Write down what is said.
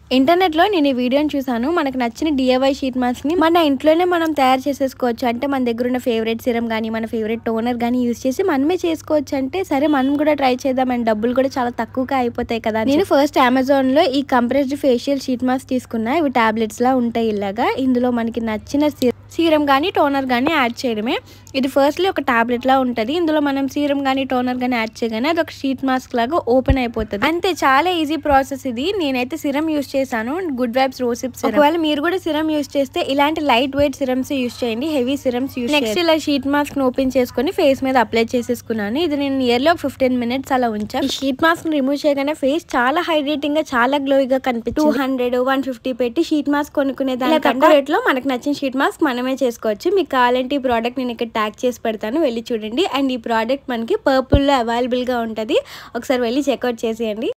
ఇంటర్నెట్లో నేను ఈ వీడియోని చూసాను మనకు నచ్చిన డిఐవై షీట్ మాస్క్ని మన ఇంట్లోనే మనం తయారు చేసేసుకోవచ్చు అంటే మన దగ్గర ఉన్న ఫేవరెట్ సిరం కానీ మన ఫేవరెట్ టోనర్ కానీ యూస్ చేసి మనమే చేసుకోవచ్చు అంటే సరే మనం కూడా ట్రై చేద్దాం అండ్ డబ్బులు కూడా చాలా తక్కువగా అయిపోతాయి కదా నేను ఫస్ట్ అమెజాన్ లో ఈ కంప్రెస్డ్ ఫేషియల్ షీట్ మాస్క్ తీసుకున్నా ఇవి టాబ్లెట్స్ లా ఉంటాయి ఇలాగా ఇందులో మనకి నచ్చిన సీరం కానీ టోనర్ కానీ యాడ్ చేయడమే ఇది ఫస్ట్లీ ఒక టాబ్లెట్ లా ఉంటుంది ఇందులో మనం సీరం కానీ టోనర్ కానీ యాడ్ చేయగానే అది ఒక షీట్ మాస్క్ లాగా ఓపెన్ అయిపోతుంది అంతే చాలా ఈజీ ప్రాసెస్ ఇది నేనైతే సిరం యూస్ చేశాను గుడ్ వైబ్స్ రోసిప్ ఒకవేళ మీరు కూడా సిరం యూస్ చేస్తే ఇలాంటి లైట్ వెయిట్ సిరమ్స్ యూస్ చేయండి హెవీ సిరమ్స్ యూస్ నెక్స్ట్ ఇలా షీట్ మాస్క్ ఓపెన్ చేసుకొని ఫేస్ మీద అప్లై చేసేసుకున్నాను ఇది నేను నియర్లీ ఒక ఫిఫ్టీన్ మినిట్స్ అలా ఉంచాను ఈ షీట్ మాస్క్ రిమూవ్ చేయగానే ఫేస్ చాలా హైడ్రేటింగ్ గా చాలా గ్లోయిగా కనిపిస్తుంది టూ హండ్రెడ్ వన్ ఫిఫ్టీ పెట్టి షీట్ మాస్క్ కొనుక్కునే దాని తక్కువ రేట్ లో మనకు నచ్చిన షీట్ మాస్క్ మనమే చేసుకోవచ్చు మీకు కావాలంటే ఈ ప్రోడక్ట్ నేను ఇక్కడ ట్యాగ్ చేసి పెడతాను వెళ్ళి చూడండి అండ్ ఈ ప్రోడక్ట్ మనకి పర్పుల్ లో అవైలబుల్ గా ఉంటది ఒకసారి వెళ్ళి చెక్అవుట్ చేసేయండి